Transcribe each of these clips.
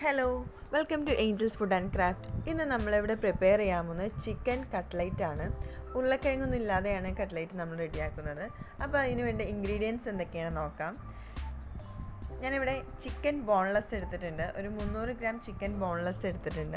hello welcome to Angels Food and Craft ഇന്ന് നമ്മളിവിടെ prepare ചെയ്യാൻ പോകുന്നത് ചിക്കൻ കട്ട്ലൈറ്റ് ആണ് ഉരുളക്കിഴങ്ങൊന്നും ഇല്ലാതെയാണ് കട്ട്ലൈറ്റ് നമ്മൾ റെഡിയാക്കുന്നത് അപ്പോൾ അതിന് വേണ്ട ഇൻഗ്രീഡിയൻസ് എന്തൊക്കെയാണെന്ന് നോക്കാം ഞാനിവിടെ ചിക്കൻ ബോൺലെസ് എടുത്തിട്ടുണ്ട് ഒരു മുന്നൂറ് ഗ്രാം ചിക്കൻ ബോൺലെസ് എടുത്തിട്ടുണ്ട്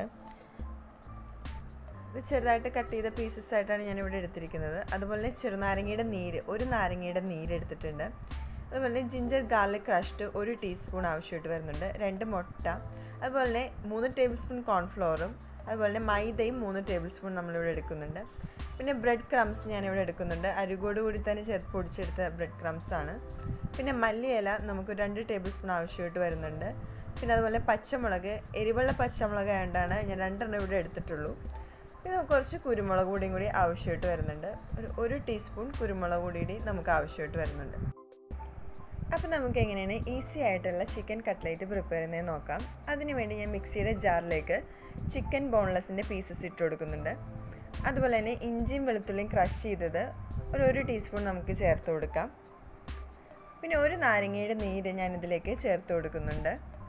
ഇത് ചെറുതായിട്ട് കട്ട് ചെയ്ത പീസസ് ആയിട്ടാണ് ഞാനിവിടെ എടുത്തിരിക്കുന്നത് അതുപോലെ ചെറുനാരങ്ങയുടെ നീര് ഒരു നാരങ്ങയുടെ നീര് എടുത്തിട്ടുണ്ട് അതുപോലെ ജിഞ്ചർ ഗാർലിക് ക്രഷ്ഡ് ഒരു ടീസ്പൂൺ ആവശ്യമായിട്ട് വരുന്നുണ്ട് രണ്ട് മുട്ട അതുപോലെ മൂന്ന് ടേബിൾ സ്പൂൺ കോൺഫ്ലോറും അതുപോലെ മൈദയും മൂന്ന് ടേബിൾ സ്പൂൺ നമ്മളിവിടെ എടുക്കുന്നുണ്ട് പിന്നെ ബ്രെഡ് ക്രംസ് ഞാനിവിടെ എടുക്കുന്നുണ്ട് അരുകോട് കൂടി തന്നെ ചേർത്ത് പൊടിച്ചെടുത്ത ബ്രെഡ് ക്രംസ് ആണ് പിന്നെ മല്ലിയില നമുക്ക് രണ്ട് ടേബിൾ സ്പൂൺ ആവശ്യമായിട്ട് വരുന്നുണ്ട് പിന്നെ അതുപോലെ പച്ചമുളക് എരിവുള്ള പച്ചമുളക് ആയതുകൊണ്ടാണ് ഞാൻ രണ്ടെണ്ണം ഇവിടെ എടുത്തിട്ടുള്ളൂ പിന്നെ കുറച്ച് കുരുമുളക് പൊടിയും കൂടി ആവശ്യമായിട്ട് വരുന്നുണ്ട് ഒരു ഒരു ടീസ്പൂൺ കുരുമുളക് പൊടി നമുക്ക് ആവശ്യമായിട്ട് വരുന്നുണ്ട് അപ്പോൾ നമുക്ക് എങ്ങനെയാണ് ഈസി ആയിട്ടുള്ള ചിക്കൻ കട്ട്ലേറ്റ് പ്രിപ്പയർ ചെയ്യുന്നത് നോക്കാം അതിനുവേണ്ടി ഞാൻ മിക്സിയുടെ ജാറിലേക്ക് ചിക്കൻ ബോൺലെസ്സിൻ്റെ പീസസ് ഇട്ട് കൊടുക്കുന്നുണ്ട് അതുപോലെ തന്നെ ഇഞ്ചിയും വെളുത്തുള്ളിയും ക്രഷ് ചെയ്തത് ഒരു ഒരു ടീസ്പൂൺ നമുക്ക് ചേർത്ത് കൊടുക്കാം പിന്നെ ഒരു നാരങ്ങയുടെ നീര് ഞാൻ ഇതിലേക്ക് ചേർത്ത് കൊടുക്കുന്നുണ്ട്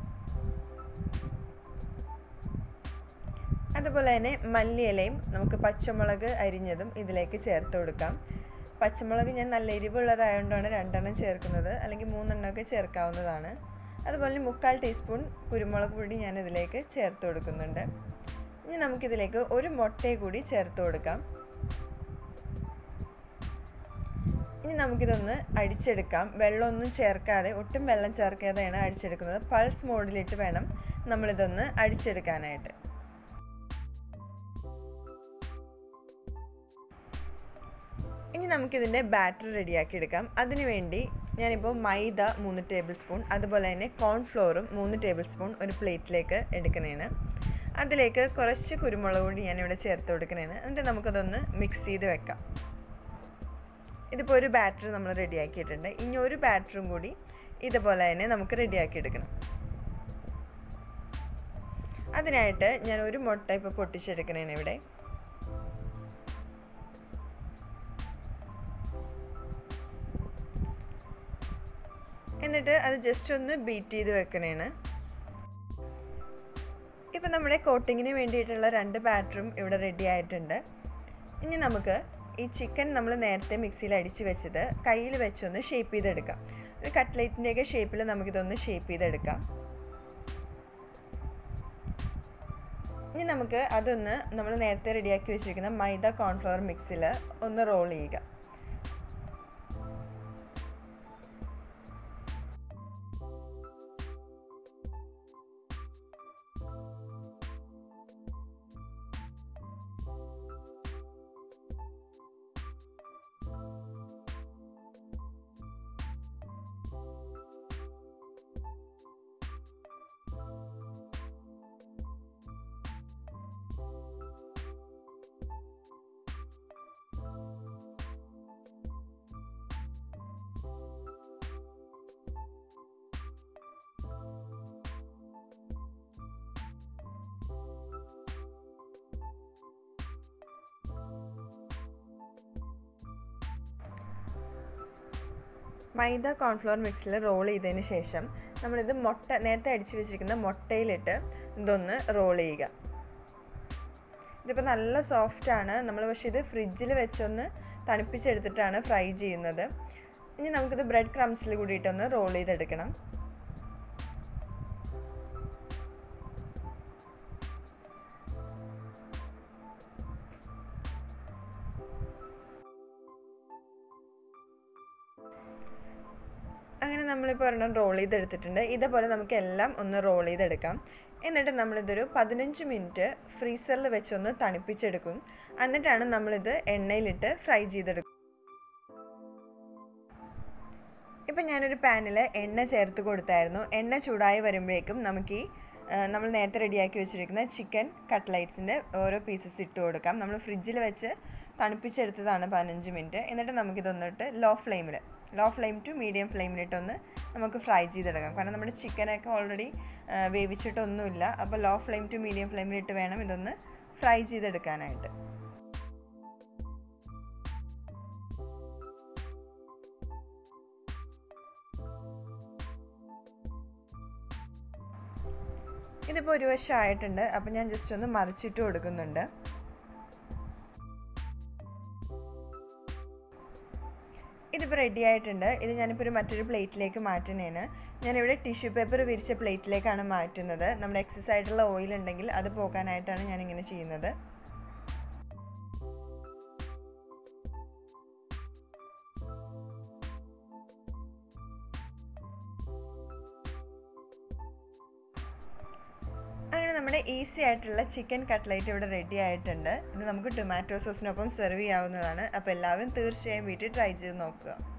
അതുപോലെ തന്നെ മല്ലിയിലയും നമുക്ക് പച്ചമുളക് അരിഞ്ഞതും ഇതിലേക്ക് ചേർത്ത് കൊടുക്കാം പച്ചമുളക് ഞാൻ നല്ല എരിവുള്ളതായതുകൊണ്ടാണ് രണ്ടെണ്ണം ചേർക്കുന്നത് അല്ലെങ്കിൽ മൂന്നെണ്ണമൊക്കെ ചേർക്കാവുന്നതാണ് അതുപോലെ മുക്കാൽ ടീസ്പൂൺ കുരുമുളക് പൊടി ഞാൻ ഇതിലേക്ക് ചേർത്ത് കൊടുക്കുന്നുണ്ട് ഇനി നമുക്കിതിലേക്ക് ഒരു മുട്ടയെ കൂടി ചേർത്ത് കൊടുക്കാം ഇനി നമുക്കിതൊന്ന് അടിച്ചെടുക്കാം വെള്ളമൊന്നും ചേർക്കാതെ ഒട്ടും വെള്ളം ചേർക്കാതെയാണ് അടിച്ചെടുക്കുന്നത് പൾസ് മോഡിലിട്ട് വേണം നമ്മളിതൊന്ന് അടിച്ചെടുക്കാനായിട്ട് ഇനി നമുക്കിതിൻ്റെ ബാറ്റർ റെഡിയാക്കി എടുക്കാം അതിനുവേണ്ടി ഞാനിപ്പോൾ മൈദ മൂന്ന് ടേബിൾ സ്പൂൺ അതുപോലെ തന്നെ കോൺഫ്ലോറും മൂന്ന് ടേബിൾ സ്പൂൺ ഒരു പ്ലേറ്റിലേക്ക് എടുക്കുന്നതാണ് അതിലേക്ക് കുറച്ച് കുരുമുളക് പൊടി ഞാനിവിടെ ചേർത്ത് കൊടുക്കുന്നതാണ് എന്നിട്ട് നമുക്കതൊന്ന് മിക്സ് ചെയ്ത് വെക്കാം ഇതിപ്പോൾ ഒരു ബാറ്റർ നമ്മൾ റെഡിയാക്കിയിട്ടുണ്ട് ഇനി ഒരു ബാറ്ററും കൂടി ഇതുപോലെ തന്നെ നമുക്ക് റെഡിയാക്കി എടുക്കണം അതിനായിട്ട് ഞാൻ ഒരു മുട്ട ഇപ്പോൾ പൊട്ടിച്ചെടുക്കണേണ് ഇവിടെ എന്നിട്ട് അത് ജസ്റ്റ് ഒന്ന് ബീറ്റ് ചെയ്ത് വെക്കണേണ് ഇപ്പം നമ്മുടെ കോട്ടിങ്ങിന് വേണ്ടിയിട്ടുള്ള രണ്ട് ബാറ്ററും ഇവിടെ റെഡി ആയിട്ടുണ്ട് ഇനി നമുക്ക് ഈ ചിക്കൻ നമ്മൾ നേരത്തെ മിക്സിയിൽ അടിച്ച് വെച്ചത് കയ്യിൽ വെച്ചൊന്ന് ഷേപ്പ് ചെയ്തെടുക്കാം ഒരു കട്ട്ലേറ്റിൻ്റെയൊക്കെ ഷേപ്പിൽ നമുക്കിതൊന്ന് ഷേപ്പ് ചെയ്തെടുക്കാം ഇനി നമുക്ക് അതൊന്ന് നമ്മൾ നേരത്തെ റെഡിയാക്കി വെച്ചിരിക്കുന്ന മൈദ കോൺഫ്ലവർ മിക്സിൽ ഒന്ന് റോൾ ചെയ്യുക മൈദ കോൺഫ്ലോർ മിക്സിൽ റോൾ ചെയ്തതിന് ശേഷം നമ്മളിത് മുട്ട നേരത്തെ അടിച്ചു വെച്ചിരിക്കുന്ന മുട്ടയിലിട്ട് ഇതൊന്ന് റോൾ ചെയ്യുക ഇതിപ്പോൾ നല്ല സോഫ്റ്റാണ് നമ്മൾ പക്ഷേ ഇത് ഫ്രിഡ്ജിൽ വെച്ചൊന്ന് തണുപ്പിച്ചെടുത്തിട്ടാണ് ഫ്രൈ ചെയ്യുന്നത് ഇനി നമുക്കിത് ബ്രെഡ് ക്രംസിൽ കൂടിയിട്ടൊന്ന് റോൾ ചെയ്തെടുക്കണം അങ്ങനെ നമ്മളിപ്പോൾ ഒരെണ്ണം റോൾ ചെയ്തെടുത്തിട്ടുണ്ട് ഇതേപോലെ നമുക്ക് എല്ലാം ഒന്ന് റോൾ ചെയ്തെടുക്കാം എന്നിട്ട് നമ്മളിതൊരു പതിനഞ്ച് മിനിറ്റ് ഫ്രീസറിൽ വെച്ചൊന്ന് തണുപ്പിച്ചെടുക്കും എന്നിട്ടാണ് നമ്മളിത് എണ്ണയിലിട്ട് ഫ്രൈ ചെയ്തെടുക്കും ഇപ്പം ഞാനൊരു പാനിൽ എണ്ണ ചേർത്ത് കൊടുത്തായിരുന്നു എണ്ണ ചൂടായി വരുമ്പോഴേക്കും നമുക്ക് ഈ നമ്മൾ നേരത്തെ റെഡിയാക്കി വെച്ചിരിക്കുന്ന ചിക്കൻ കട്ട്ലൈറ്റ്സിൻ്റെ ഓരോ പീസസ് ഇട്ട് കൊടുക്കാം നമ്മൾ ഫ്രിഡ്ജിൽ വെച്ച് തണുപ്പിച്ചെടുത്തതാണ് പതിനഞ്ച് മിനിറ്റ് എന്നിട്ട് നമുക്കിതൊന്നിട്ട് ലോ ഫ്ലെയിമിൽ ലോ ഫ്ലെയിം ടു മീഡിയം ഫ്ലെയിമിലിട്ടൊന്ന് നമുക്ക് ഫ്രൈ ചെയ്തെടുക്കാം കാരണം നമ്മുടെ ചിക്കനൊക്കെ ഓൾറെഡി വേവിച്ചിട്ടൊന്നുമില്ല അപ്പോൾ ലോ ഫ്ലെയിം ടു മീഡിയം ഫ്ലെയിമിലിട്ട് വേണം ഇതൊന്ന് ഫ്രൈ ചെയ്തെടുക്കാനായിട്ട് ഇതിപ്പോൾ ഒരു വശം ആയിട്ടുണ്ട് അപ്പോൾ ഞാൻ ജസ്റ്റ് ഒന്ന് മറിച്ചിട്ട് കൊടുക്കുന്നുണ്ട് ഇതിപ്പോൾ റെഡി ആയിട്ടുണ്ട് ഇത് ഞാനിപ്പോൾ ഒരു മറ്റൊരു പ്ലേറ്റിലേക്ക് മാറ്റുന്നതാണ് ഞാനിവിടെ ടിഷ്യൂ പേപ്പർ വിരിച്ച പ്ലേറ്റിലേക്കാണ് മാറ്റുന്നത് നമ്മുടെ എക്സസ് ആയിട്ടുള്ള ഓയിൽ ഉണ്ടെങ്കിൽ അത് പോകാനായിട്ടാണ് ഞാനിങ്ങനെ ചെയ്യുന്നത് അങ്ങനെ നമ്മുടെ ഈസി ആയിട്ടുള്ള ചിക്കൻ കട്ട്ലൈറ്റ് ഇവിടെ റെഡി ആയിട്ടുണ്ട് ഇത് നമുക്ക് ടൊമാറ്റോ സോസിനൊപ്പം സെർവ് ചെയ്യാവുന്നതാണ് അപ്പോൾ എല്ലാവരും തീർച്ചയായും വീട്ടിൽ ട്രൈ ചെയ്ത് നോക്കുക